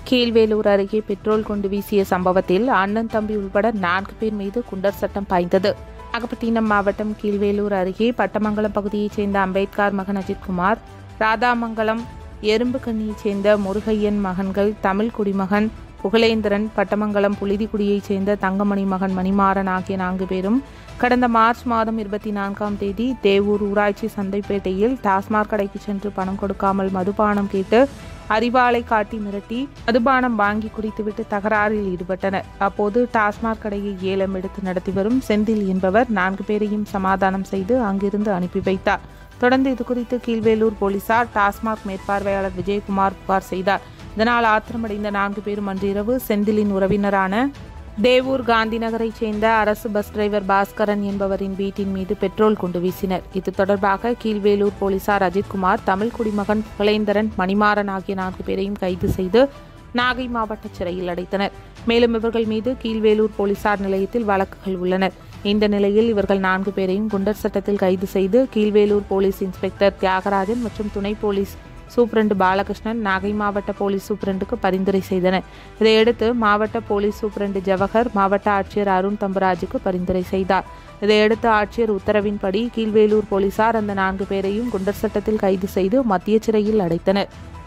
கீழ்வேலூர் அருகே பெட்ரோல் கொண்டு வீசிய சம்பவத்தில் அண்ணன் தம்பி உள்பட நான்கு பேர் மீது குண்டர் சட்டம் பாய்ந்தது நாகப்பட்டினம் மாவட்டம் கீழ்வேலூர் அருகே பட்டமங்கலம் பகுதியைச் சேர்ந்த அம்பேத்கர் மகன் அஜித்குமார் ராதாமங்கலம் எறும்புக்கண்ணியைச் சேர்ந்த முருகையன் மகன்கள் தமிழ் குடிமகன் புகழேந்திரன் பட்டமங்கலம் புலிதிக்குடியைச் சேர்ந்த தங்கமணி மகன் மணிமாறன் ஆகிய நான்கு பேரும் கடந்த மார்ச் மாதம் இருபத்தி நான்காம் தேதி தேவூர் ஊராட்சி சந்தைப்பேட்டையில் டாஸ்மாக் கடைக்கு சென்று பணம் கொடுக்காமல் மதுபானம் கேட்டு அறிவாளை காட்டி மிரட்டி மதுபானம் வாங்கி குடித்துவிட்டு தகராறில் ஈடுபட்டனர் அப்போது டாஸ்மாக் கடையை ஏலம் எடுத்து நடத்தி வரும் செந்தில் என்பவர் நான்கு பேரையும் சமாதானம் செய்து அங்கிருந்து அனுப்பி வைத்தார் தொடர்ந்து இதுகுறித்து கீழ்வேலூர் போலீசார் டாஸ்மாக் மேற்பார்வையாளர் விஜயகுமார் புகார் செய்தார் இதனால் ஆத்திரமடைந்த நான்கு பேரும் அன்றிரவு செந்திலின் உறவினரான தேவூர் காந்தி நகரைச் சேர்ந்த அரசு பஸ் டிரைவர் பாஸ்கரன் என்பவரின் வீட்டின் மீது பெட்ரோல் கொண்டு வீசினர் இது தொடர்பாக கீழ்வேலூர் போலீசார் அஜித்குமார் தமிழ் குடிமகன் புகழேந்திரன் மணிமாறன் ஆகிய நான்கு பேரையும் கைது செய்து நாகை மாவட்ட சிறையில் அடைத்தனர் மேலும் இவர்கள் மீது கீழ்வேலூர் போலீசார் நிலையத்தில் வழக்குகள் உள்ளனர் இந்த நிலையில் இவர்கள் நான்கு பேரையும் குண்டர் சட்டத்தில் கைது செய்து கீழ்வேலூர் போலீஸ் இன்ஸ்பெக்டர் தியாகராஜன் மற்றும் துணை போலீஸ் சூப்பரண்டு பாலகிருஷ்ணன் நாகை மாவட்ட போலீஸ் சூப்பரண்டுக்கு பரிந்துரை செய்தனர் இதையடுத்து மாவட்ட போலீஸ் சூப்பரண்டு ஜவஹர் மாவட்ட ஆட்சியர் அருண் தம்பராஜுக்கு பரிந்துரை செய்தார் இதையடுத்து ஆட்சியர் உத்தரவின்படி கீழ்வேலூர் போலீசார் அந்த நான்கு பேரையும் குண்டர் சட்டத்தில் கைது செய்து மத்திய சிறையில் அடைத்தனர்